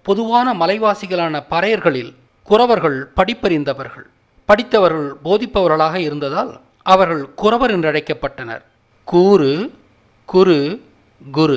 பொதுவான மலைவாசிகளான பறையர்களில் குறவர்கள் படிப்பறிந்தவர்கள் படித்தவர்கள் போதிப்பவர்களாக இருந்ததால் அவர்கள் குறவர் என்று அழைக்கப்பட்டனர் கூறு குரு குரு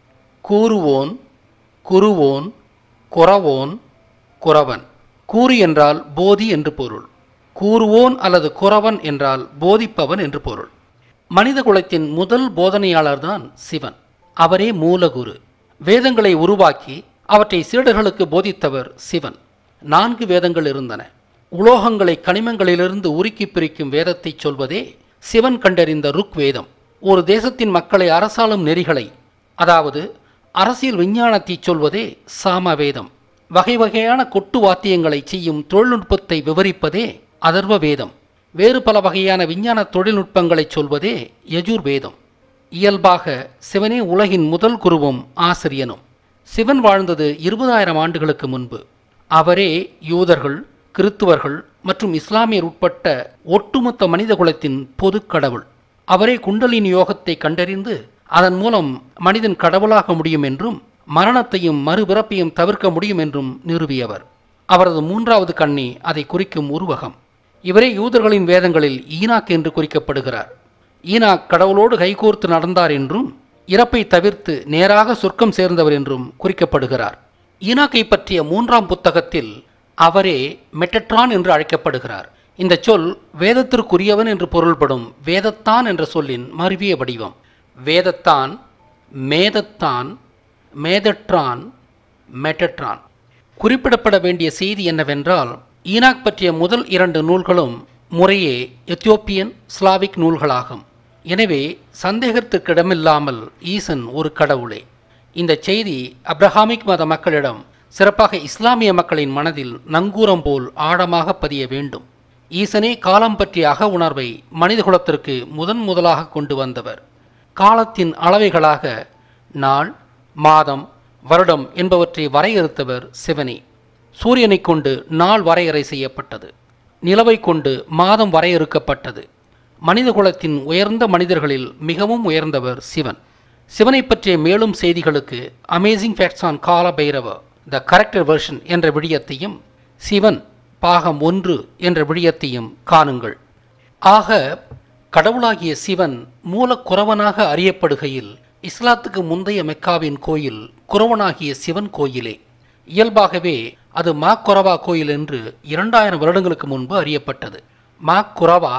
கூறுவோன் குருவோன் குறவோன் குறவன் கூறு என்றால் போதி என்று பொருள் கூறுவோன் அல்லது குறவன் என்றால் போதிப்பவன் என்று பொருள் மனித குலத்தின் முதல் போதனையாளர்தான் சிவன் அவரே மூலகுரு வேதங்களை உருவாக்கி அவற்றை சீடர்களுக்கு போதித்தவர் சிவன் நான்கு வேதங்கள் இருந்தன உலோகங்களை கனிமங்களிலிருந்து உருக்கி பிரிக்கும் வேதத்தை சொல்வதே சிவன் கண்டறிந்த ருக் வேதம் ஒரு தேசத்தின் மக்களை அரசாளும் நெறிகளை அதாவது அரசியல் விஞ்ஞானத்தை சொல்வதே சாம வேதம் வகை வகையான கொட்டு வாத்தியங்களை செய்யும் தொழில்நுட்பத்தை விவரிப்பதே அதர்வ வேதம் வேறு பல வகையான விஞ்ஞான தொழில்நுட்பங்களை சொல்வதே யஜுர் வேதம் இயல்பாக சிவனே உலகின் முதல் குருவும் ஆசிரியனும் சிவன் வாழ்ந்தது இருபதாயிரம் ஆண்டுகளுக்கு முன்பு அவரே யூதர்கள் கிறித்துவர்கள் மற்றும் இஸ்லாமியர் உட்பட்ட ஒட்டுமொத்த மனித குலத்தின் பொது கடவுள் அவரே குண்டலினி யோகத்தை கண்டறிந்து அதன் மூலம் மனிதன் கடவுளாக முடியும் என்றும் மரணத்தையும் மறுபிறப்பையும் தவிர்க்க முடியும் என்றும் நிறுவியவர் அவரது மூன்றாவது கண்ணி அதை குறிக்கும் உருவகம் இவரே யூதர்களின் வேதங்களில் ஈனாக் என்று குறிக்கப்படுகிறார் ஈனாக் கடவுளோடு கைகோர்த்து நடந்தார் என்றும் இறப்பை தவிர்த்து நேராக சொர்க்கம் சேர்ந்தவர் என்றும் குறிக்கப்படுகிறார் ஈனாக்கை பற்றிய மூன்றாம் புத்தகத்தில் அவரே மெட்டட்ரான் என்று அழைக்கப்படுகிறார் இந்த சொல் வேதத்திற்குரியவன் என்று பொருள்படும் வேதத்தான் என்ற சொல்லின் மருவிய வடிவம் வேதத்தான் மேதத்தான் மேதட்ரான் மெட்டட்ரான் குறிப்பிடப்பட வேண்டிய செய்தி என்னவென்றால் ஈனாக் பற்றிய முதல் இரண்டு நூல்களும் முறையே எத்தியோப்பியன் ஸ்லாவிக் நூல்களாகும் எனவே சந்தேகத்திற்கிடமில்லாமல் ஈசன் ஒரு கடவுளே இந்த செய்தி அப்ரஹாமிக் மத மக்களிடம் சிறப்பாக இஸ்லாமிய மக்களின் மனதில் நங்கூரம் போல் ஆழமாக பதிய வேண்டும் ஈசனே காலம் பற்றிய அக உணர்வை மனிதகுலத்திற்கு முதன் முதலாக கொண்டு வந்தவர் காலத்தின் அளவைகளாக நாள் மாதம் வருடம் என்பவற்றை வரையறுத்தவர் சிவனே சூரியனை கொண்டு நாள் வரையறை செய்யப்பட்டது நிலவை கொண்டு மாதம் வரையறுக்கப்பட்டது மனிதகுலத்தின் உயர்ந்த மனிதர்களில் மிகவும் உயர்ந்தவர் சிவன் சிவனை பற்றிய மேலும் செய்திகளுக்கு அமேசிங் ஃபேக்ட்ஸ் ஆன் கால பைரவ த கரெக்டர் வெர்ஷன் என்ற விடயத்தையும் சிவன் பாகம் ஒன்று என்ற விடயத்தையும் காணுங்கள் ஆக கடவுளாகிய சிவன் மூலக்குறவனாக அறியப்படுகையில் இஸ்லாத்துக்கு முந்தைய மெக்காவின் கோயில் குறவனாகிய சிவன் கோயிலே இயல்பாகவே அது மா குரவா கோயில் என்று இரண்டாயிரம் வருடங்களுக்கு முன்பு அறியப்பட்டது மா குரவா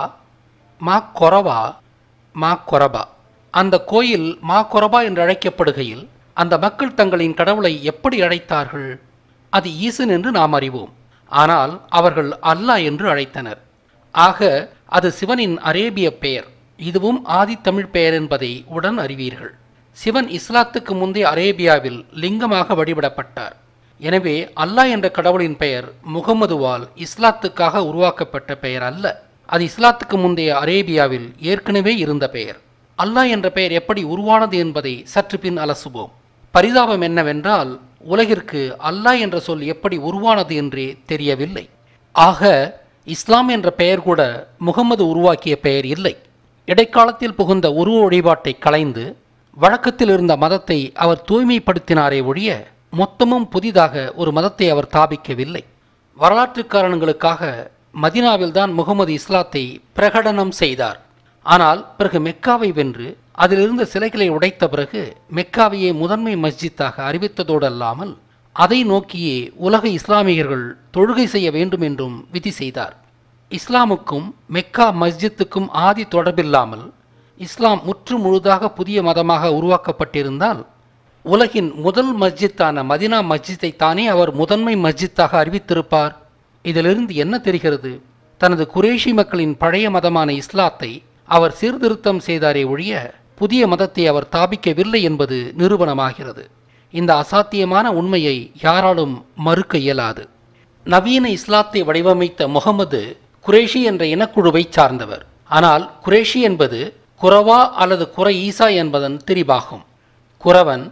மா கொரவா மா கொரபா அந்த கோயில் மா கொரபா என்று அழைக்கப்படுகையில் அந்த மக்கள் தங்களின் கடவுளை எப்படி அழைத்தார்கள் அது ஈசன் என்று நாம் அறிவோம் ஆனால் அவர்கள் அல்லாஹ் என்று அழைத்தனர் ஆக அது சிவனின் அரேபிய பெயர் இதுவும் ஆதி தமிழ் பெயர் என்பதை உடன் அறிவீர்கள் சிவன் இஸ்லாத்துக்கு முந்தைய அரேபியாவில் லிங்கமாக வழிபடப்பட்டார் எனவே அல்லாஹ் என்ற கடவுளின் பெயர் முகமதுவால் இஸ்லாத்துக்காக உருவாக்கப்பட்ட பெயர் அல்ல அது இஸ்லாத்துக்கு முந்தைய அரேபியாவில் ஏற்கனவே இருந்த பெயர் அல்லாஹ் என்ற பெயர் எப்படி உருவானது என்பதை சற்று பின் அலசுவோம் பரிதாபம் என்னவென்றால் உலகிற்கு அல்லாஹ் என்ற சொல் எப்படி உருவானது என்றே தெரியவில்லை ஆக இஸ்லாம் என்ற பெயர் கூட முகமது உருவாக்கிய பெயர் இல்லை இடைக்காலத்தில் புகுந்த உருவ வழிபாட்டை களைந்து வழக்கத்தில் இருந்த மதத்தை அவர் தூய்மைப்படுத்தினாரே ஒழிய மொத்தமும் புதிதாக ஒரு மதத்தை அவர் ஸ்தாபிக்கவில்லை வரலாற்று காரணங்களுக்காக மதினாவில்தான் முகமது இஸ்லாத்தை பிரகடனம் செய்தார் ஆனால் பிறகு மெக்காவை வென்று அதிலிருந்த சிலைகளை உடைத்த பிறகு மெக்காவையே முதன்மை மஸ்ஜித்தாக அறிவித்ததோடு அல்லாமல் அதை நோக்கியே உலக இஸ்லாமியர்கள் தொழுகை செய்ய வேண்டும் என்றும் விதி செய்தார் இஸ்லாமுக்கும் மெக்கா மஸ்ஜித்துக்கும் ஆதி தொடர்பில்லாமல் இஸ்லாம் முற்று முழுதாக புதிய மதமாக உருவாக்கப்பட்டிருந்தால் உலகின் முதல் மஸ்ஜித்தான மதினா மஸ்ஜித்தை தானே அவர் முதன்மை மஸ்ஜித்தாக அறிவித்திருப்பார் இதிலிருந்து என்ன தெரிகிறது தனது குரேஷி மக்களின் பழைய மதமான இஸ்லாத்தை அவர் சீர்திருத்தம் செய்தாரே ஒழிய புதிய மதத்தை அவர் ஸ்தாபிக்கவில்லை என்பது நிரூபணமாகிறது இந்த அசாத்தியமான உண்மையை யாராலும் மறுக்க இயலாது நவீன இஸ்லாத்தை வடிவமைத்த முகமது குரேஷி என்ற இனக்குழுவை சார்ந்தவர் ஆனால் குரேஷி என்பது குரவா அல்லது குர ஈசா என்பதன் திரிபாகும் குரவன்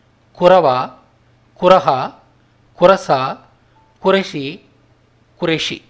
குரவா குரஹா குரசா குரேஷி குரேஷி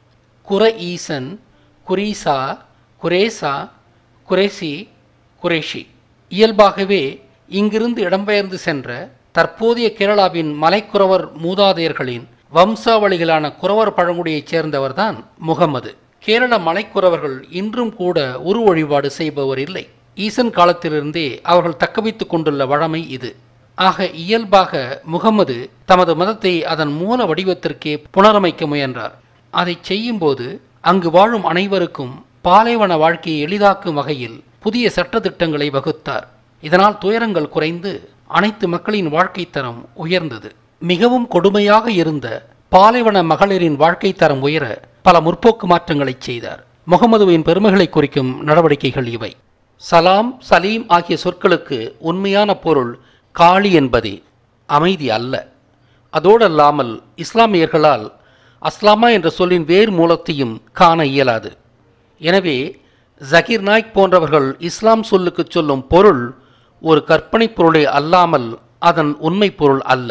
குர ஈசன் குரீசா குரேசா குரேசி குரேஷி இயல்பாகவே இங்கிருந்து இடம்பெயர்ந்து சென்ற தற்போதைய கேரளாவின் மலைக்குறவர் மூதாதையர்களின் வம்சாவளிகளான குறவர் பழங்குடியைச் சேர்ந்தவர்தான் முகமது கேரள மலைக்குறவர்கள் இன்றும் கூட உரு வழிபாடு செய்பவர் இல்லை ஈசன் காலத்திலிருந்தே அவர்கள் தக்கவைத்துக் கொண்டுள்ள வழமை இது ஆக இயல்பாக முகமது தமது மதத்தை அதன் மூல வடிவத்திற்கே புனரமைக்க முயன்றார் அதை செய்யும்போது அங்கு வாழும் அனைவருக்கும் பாலைவன வாழ்க்கையை எளிதாக்கும் வகையில் புதிய சட்டத்திட்டங்களை வகுத்தார் இதனால் துயரங்கள் குறைந்து அனைத்து மக்களின் வாழ்க்கை தரம் உயர்ந்தது மிகவும் கொடுமையாக இருந்த பாலைவன மகளிரின் வாழ்க்கை தரம் உயர பல முற்போக்கு மாற்றங்களை செய்தார் முகமதுவின் பெருமைகளை குறிக்கும் நடவடிக்கைகள் இவை சலாம் சலீம் ஆகிய சொற்களுக்கு உண்மையான பொருள் காளி என்பதே அமைதி அல்ல அதோடல்லாமல் இஸ்லாமியர்களால் அஸ்லாமா என்ற சொல்லின் வேறு மூலத்தையும் காண இயலாது எனவே ஜகீர் நாய்க் போன்றவர்கள் இஸ்லாம் சொல்லுக்கு சொல்லும் பொருள் ஒரு கற்பனை பொருளே அல்லாமல் அதன் உண்மை பொருள் அல்ல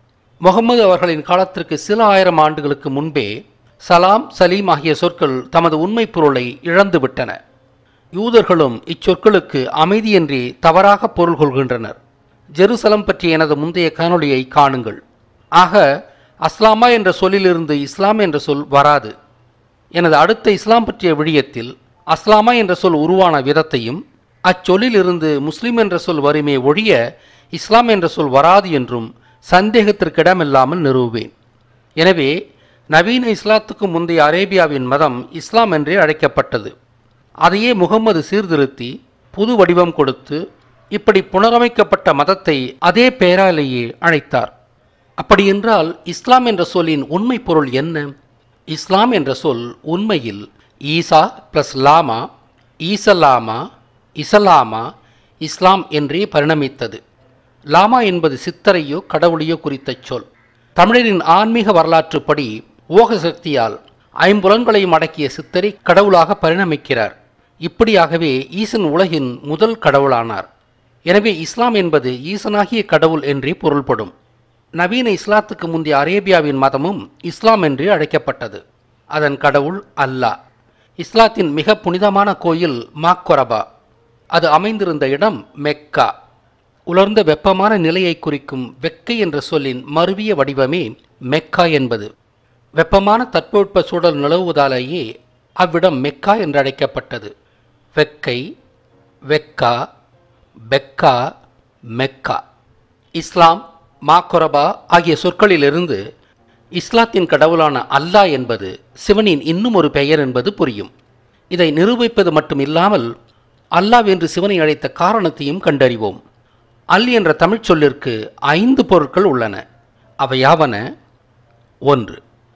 முகமது அவர்களின் காலத்திற்கு சில ஆயிரம் ஆண்டுகளுக்கு முன்பே சலாம் சலீம் ஆகிய சொற்கள் தமது உண்மை பொருளை இழந்துவிட்டன யூதர்களும் இச்சொற்களுக்கு அமைதியின்றி தவறாக பொருள் கொள்கின்றனர் ஜெருசலம் பற்றிய எனது முந்தைய காணொளியை காணுங்கள் ஆக அஸ்லாமா என்ற சொல்லிலிருந்து இஸ்லாம் என்ற சொல் வராது எனது அடுத்த இஸ்லாம் பற்றிய விழியத்தில் அஸ்லாமா என்ற சொல் உருவான விதத்தையும் அச்சொல்லிலிருந்து முஸ்லிம் என்ற சொல் வருமே ஒழிய இஸ்லாம் என்ற சொல் வராது என்றும் சந்தேகத்திற்கிடமில்லாமல் நிறுவுவேன் எனவே நவீன இஸ்லாத்துக்கு முந்தைய அரேபியாவின் மதம் இஸ்லாம் என்றே அழைக்கப்பட்டது அதையே முகம்மது சீர்திருத்தி புது வடிவம் கொடுத்து இப்படி புனரமைக்கப்பட்ட மதத்தை அதே பெயராலேயே அழைத்தார் அப்படியென்றால் இஸ்லாம் என்ற சொல்லின் உண்மை பொருள் என்ன இஸ்லாம் என்ற சொல் உண்மையில் ஈசா பிளஸ் லாமா ஈசலாமா இசலாமா இஸ்லாம் என்றே பரிணமித்தது லாமா என்பது சித்தரையோ கடவுளையோ குறித்த சொல் தமிழரின் ஆன்மீக வரலாற்றுப்படி ஓக சக்தியால் ஐம்புலன்களையும் அடக்கிய சித்தரை கடவுளாக பரிணமிக்கிறார் இப்படியாகவே ஈசன் உலகின் முதல் கடவுளானார் எனவே இஸ்லாம் என்பது ஈசனாகிய கடவுள் என்றே பொருள்படும் நவீன இஸ்லாத்துக்கு முந்தைய அரேபியாவின் மதமும் இஸ்லாம் என்றே அழைக்கப்பட்டது அதன் கடவுள் அல்லாஹ் இஸ்லாத்தின் மிக புனிதமான கோயில் மாக்கொரபா அது அமைந்திருந்த இடம் மெக்கா உலர்ந்த வெப்பமான நிலையை குறிக்கும் வெக்கை என்ற சொல்லின் மருவிய வடிவமே மெக்கா என்பது வெப்பமான தட்பவெட்ப சூழல் நிலவுவதாலேயே அவ்விடம் மெக்கா என்று அழைக்கப்பட்டது வெக்கை வெக்கா பெக்கா மெக்கா இஸ்லாம் மாக்கொரபா ஆகிய சொற்களிலிருந்து இஸ்லாத்தின் கடவுளான அல்லாஹ் என்பது சிவனின் இன்னும் ஒரு பெயர் என்பது புரியும் இதை நிரூபிப்பது மட்டுமில்லாமல் அல்லாஹ் என்று சிவனை அழைத்த காரணத்தையும் கண்டறிவோம் அல் என்ற தமிழ்ச் சொல்லிற்கு ஐந்து பொருட்கள் உள்ளன அவையாவன ஒன்று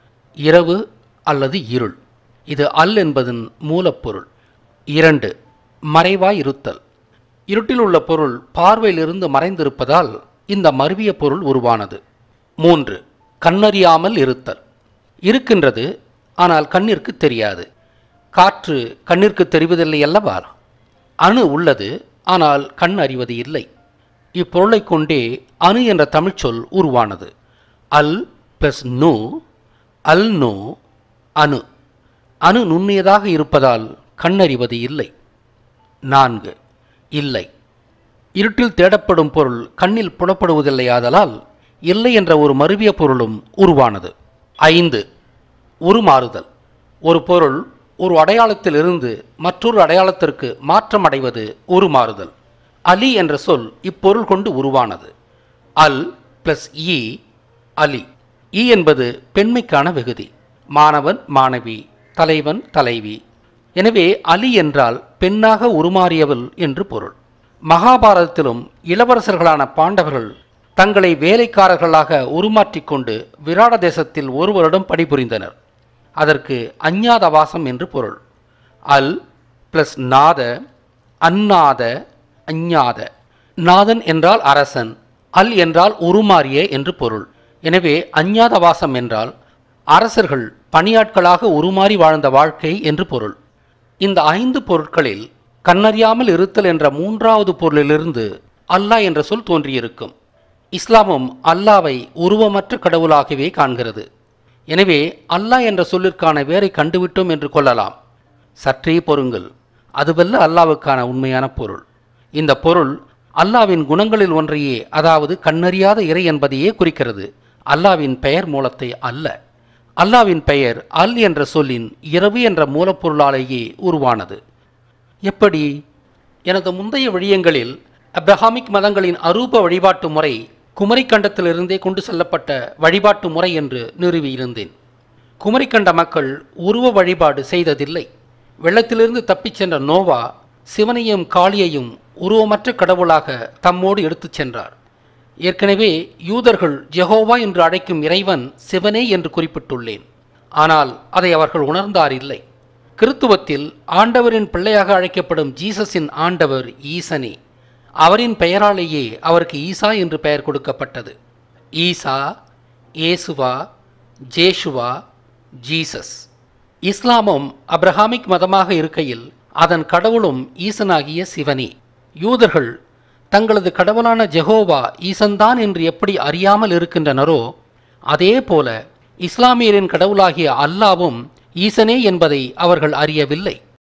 இரவு அல்லது இருள் இது அல் என்பதன் மூலப்பொருள் இரண்டு மறைவாய் இருத்தல் இருட்டில் உள்ள பொருள் பார்வையிலிருந்து மறைந்திருப்பதால் இந்த மருவிய பொருள் உருவானது மூன்று கண்ணறியாமல் இருத்தல் இருக்கின்றது ஆனால் கண்ணிற்கு தெரியாது காற்று கண்ணிற்கு தெரிவதில்லை அல்லவா அணு உள்ளது ஆனால் கண் அறிவது இல்லை இப்பொருளை கொண்டே அணு என்ற தமிழ்ச்சொல் உருவானது அல் பிளஸ் நு அல் நு அணு அணு நுண்ணியதாக இருப்பதால் கண்ணறிவது இல்லை நான்கு இல்லை இருட்டில் தேடப்படும் பொருள் கண்ணில் புலப்படுவதில்லையாதலால் இல்லை என்ற ஒரு மருவிய பொருளும் உருவானது ஐந்து உருமாறுதல் ஒரு பொருள் ஒரு அடையாளத்திலிருந்து மற்றொரு அடையாளத்திற்கு மாற்றம் அடைவது உருமாறுதல் அலி என்ற சொல் இப்பொருள் கொண்டு உருவானது அல் பிளஸ் இ அலி இ என்பது பெண்மைக்கான வெகுதி மாணவன் மாணவி தலைவன் தலைவி எனவே அலி என்றால் பெண்ணாக உருமாறியவள் என்று பொருள் மகாபாரதத்திலும் இளவரசர்களான பாண்டவர்கள் தங்களை வேலைக்காரர்களாக உருமாற்றிக் கொண்டு விராட தேசத்தில் ஒரு வருடம் பணிபுரிந்தனர் அதற்கு அஞ்ஞாத வாசம் என்று பொருள் அல் பிளஸ் நாத அந்நாத அஞ்ஞாத நாதன் என்றால் அரசன் அல் என்றால் உருமாறிய என்று பொருள் எனவே அஞ்ஞாத வாசம் என்றால் அரசர்கள் பணியாட்களாக உருமாறி வாழ்ந்த வாழ்க்கை என்று பொருள் இந்த ஐந்து பொருட்களில் கண்ணறியாமல் இருத்தல் என்ற மூன்றாவது பொருளிலிருந்து அல்லாஹ் என்ற சொல் தோன்றியிருக்கும் இஸ்லாமும் அல்லாவை உருவமற்ற கடவுளாகவே காண்கிறது எனவே அல்லாஹ் என்ற சொல்லிற்கான வேரை கண்டுவிட்டோம் என்று கொள்ளலாம் சற்றே பொறுங்கள் அதுவல்ல அல்லாவுக்கான உண்மையான பொருள் இந்த பொருள் அல்லாவின் குணங்களில் ஒன்றையே அதாவது கண்ணறியாத இறை என்பதையே குறிக்கிறது அல்லாவின் பெயர் மூலத்தை அல்ல அல்லாவின் பெயர் அல் என்ற சொல்லின் இரவு என்ற மூலப்பொருளாலேயே உருவானது எப்படி எனது முந்தைய விழியங்களில் அப்ரஹாமிக் மதங்களின் அரூப வழிபாட்டு முறை குமரிக்கண்டத்திலிருந்தே கொண்டு செல்லப்பட்ட வழிபாட்டு முறை என்று நிறுவியிருந்தேன் குமரிக்கண்ட மக்கள் உருவ வழிபாடு செய்ததில்லை வெள்ளத்திலிருந்து தப்பிச் சென்ற நோவா சிவனையும் காளியையும் உருவமற்ற கடவுளாக தம்மோடு எடுத்துச் சென்றார் ஏற்கனவே யூதர்கள் ஜெகோவா என்று அழைக்கும் இறைவன் சிவனே என்று குறிப்பிட்டுள்ளேன் ஆனால் அதை அவர்கள் உணர்ந்தார் இல்லை கிறித்துவத்தில் ஆண்டவரின் பிள்ளையாக அழைக்கப்படும் ஜீசஸின் ஆண்டவர் ஈசனே அவரின் பெயராலேயே அவருக்கு ஈசா என்று பெயர் கொடுக்கப்பட்டது ஈசா ஏசுவா ஜேஷுவா ஜீசஸ் இஸ்லாமும் அப்ரஹாமிக் மதமாக இருக்கையில் அதன் கடவுளும் ஈசனாகிய சிவனே யூதர்கள் தங்களது கடவுளான ஜெகோவா ஈசன்தான் என்று எப்படி அறியாமல் இருக்கின்றனரோ அதே போல இஸ்லாமியரின் கடவுளாகிய அல்லாவும் ஈசனே என்பதை அவர்கள் அறியவில்லை